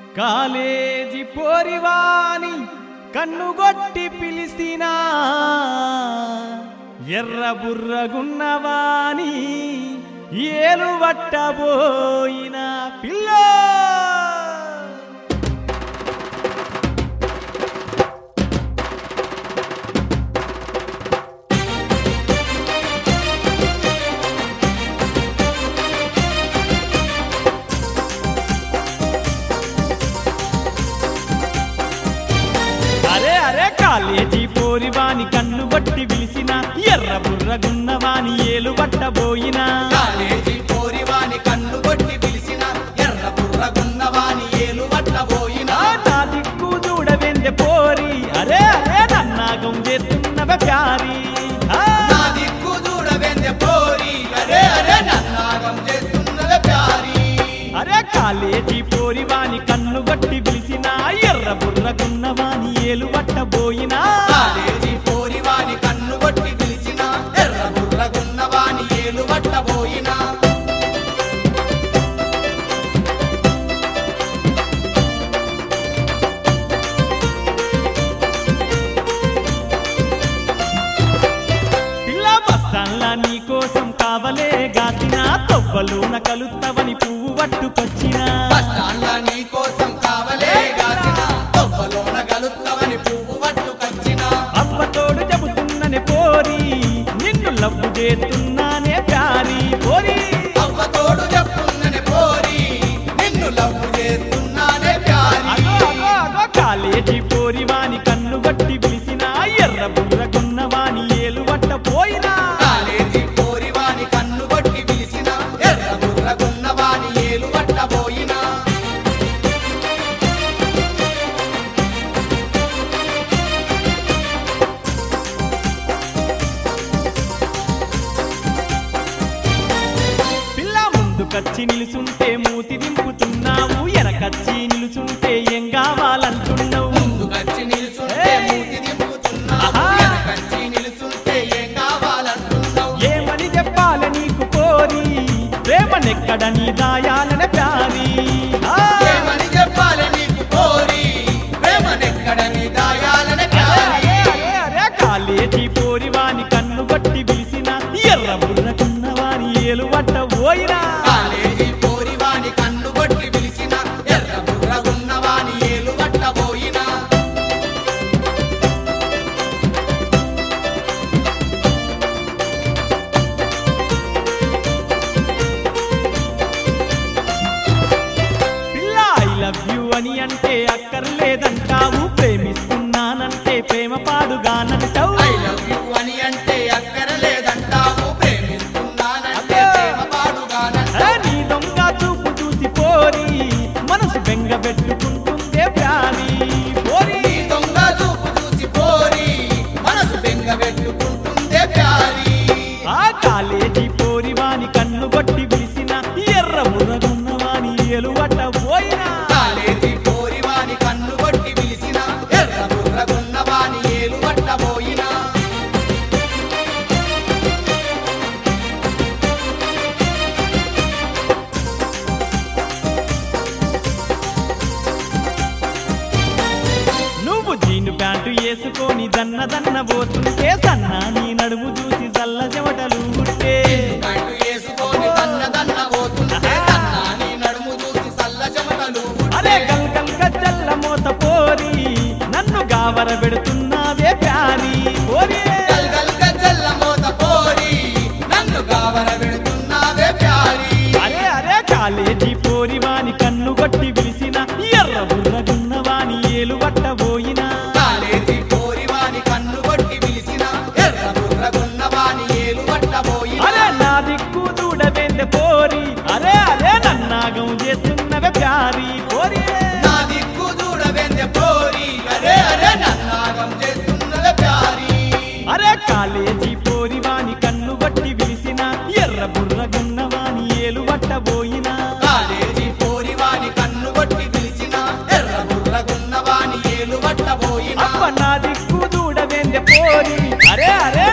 College పోరివాని కన్నుగొట్టి పిలిసినా ఎర్ర బుర్రగున్నవాని ఏలు పట్టబోయిన పిల్ల అరే అరే కాలేజీ పోరివాని కన్ను బట్టి పిలిసిన ఎర్ర బుర్రగున్నవాని ఏలు పట్టబోయినా కాలేజీ పోరివాని కన్ను కొట్టి పిలిచిన ఎర్ర బుర్రగున్నవాని ఏలు పట్టబోయిన ఆ నా దిక్కు చూడవెందె పోరి అరే అరే నన్నాగం చేస్తున్నవ ప్యారి ఆ, నా దిక్కు చూడవెందె పోరి అరే అరే నన్నాగం చేస్తున్నవే ప్యారి అరే కాలేజీ పోరివాని కన్ను బట్టి పిలిచిన ఎర్ర బుర్రగున్నవాని ఏలు పట్టబోయినా కాలేజీ పోరివాని కన్ను కొట్టి పిలిచిన ఎర్ర బుర్రగున్నవాని ఏలు పట్టబోయిన పిల్ల బస్తాన్లా నీ కోసం కావలే గాసిన తొవ్వలోన కలుత్తవని పువ్వు పట్టుకొచ్చినా బస్టాండ్ల నీ కోసం కావలే గాసిన తొవ్వలోన గలుత్తవని పువ్వు పట్టుకొచ్చిన అవ్వతోడు చెబుతున్ననే పోరి నిన్ను లవ్వు చేస్తున్నానే ప్యారి పోరి అవ్వ తోడు చెప్పున్నని పోరి నిన్ను లవ్వు చేస్తున్నానే ప్యారి అగో అగో అగో కాలేజీ పోరి వాని కన్ను బట్టి పిలిచిన ఎర్ర బుర్రకున్న వాని ఏలు పట్ట పోయినా కాలేజీ పోరివాని కన్ను కొట్టి పిలిచిన ఎర్ర బుర్రగున్నవాని ఏలు పట్టబోయినా పిల్ల ముందుకచ్చి నిలుచుంటే మూతి దింపుతున్నావు ఎనకచ్చి నిలుచుంటే ఏం కావాలంటున్నావు ముందుకొచ్చి నిలుచుంటే మూతి దింపుతున్నావు ఆహా. వెనకంచి నిలుచుంటే ఏం కావాలంటున్నావు ఏమని చెప్పాలి నీకు కోరి ప్రేమనెక్కడ నీ దాయాలనే ప్యారి ఆ! ఏమని చెప్పాలి నీకు పోరి ప్రేమనెక్కడ నీ దాయాలనే అరే, ప్యారి అరే, అరే, కాలేజీ పోరి వాని కన్ను బట్టి పిలిచిన ఎర్ర బుర్రకున్న వాని ఏలు పట్ట పోయినా కాలేజీ పోరివాని కన్ను కొట్టి పిలిచిన ఎర్ర బుర్రగున్నవాని ఏలు పట్టబోయినా పిల్ల ఐ లవ్ యు అని అంటే అక్కర్లేదంటావు ప్రేమిస్తున్నానంటే ప్రేమ పాడుగానంటావు ఐ లవ్ యు అని అంటే అక్కరలేదంటావు ప్రేమిస్తున్నానంటే ప్రేమ పాడుగానంటావు ఆ, నీ దొంగ చూపు చూసి పోరి మనసు బెంగ పెట్టుకుంటుందే ప్యారి పోరి నీ దొంగ చూపు చూసి పోరి మనసు బెంగ పెట్టుకుంటుందే ప్యారి ఆ కాలేజీ పోరి వాని కన్ను కొట్టి పిలిచిన ఎర్ర మురగున్న వాని ఎలువట పోయినా కాలేజీ పోరివాని కన్ను కొట్టి పిలిచిన ఎర్ర బుర్రగున్నవాని ఏలు పట్టబోయినా నువ్వు జీను ప్యాంటు వేసుకొని దన్న దన్న పోతుంటే సన్నా నీ నడుము చూసి చల్ల చెమటలు గుట్టే కంటు వేసుకొని దన్న దన్న పోతుంటే సన్నాని నడుము చూసి సల్ల చెమటలు అరే గల్ గల్ గజ్జల్ల మోత పోరి నన్ను గావర పెడుతున్నావే ప్యారి పోరి గల్ గల్ గజ్జల్ల మోత పోరి నన్ను గావర పెడుతున్నావే ప్యారి అరే అరే కాలేజీ పోరి వాని కన్ను కొట్టి పిలిచిన ఎర్ర బుర్రగున్న వాని ఏలు పట్టబోయినా కాలేజీ పోరివాని కన్ను కొట్టి పిలిచిన ఎర్ర బుర్రగున్నవాని ఏలు పట్టబోయినా అరే నా దిక్కు చూడవేంద పోరి అరే అరే నన్నాగం చేస్తున్నవే ప్యారి పోరి నా దిక్కు చూడవెందె పోరి అరే అరే నన్నాగం చేస్తున్నదే ప్యారి అరే కాలేజీ పోరి వాని కన్ను బట్టి పిలిచిన ఎర్ర బుర్రగున్న వాని ఏలు పట్టబోయినా కాలేజీ పోరివాని కన్ను కొట్టి పిలిచిన ఎర్ర బుర్రగున్నవాని ఏలు పట్టబోయినా అప్ప నా దిక్కు చూడవేంద పోరి అరే అరే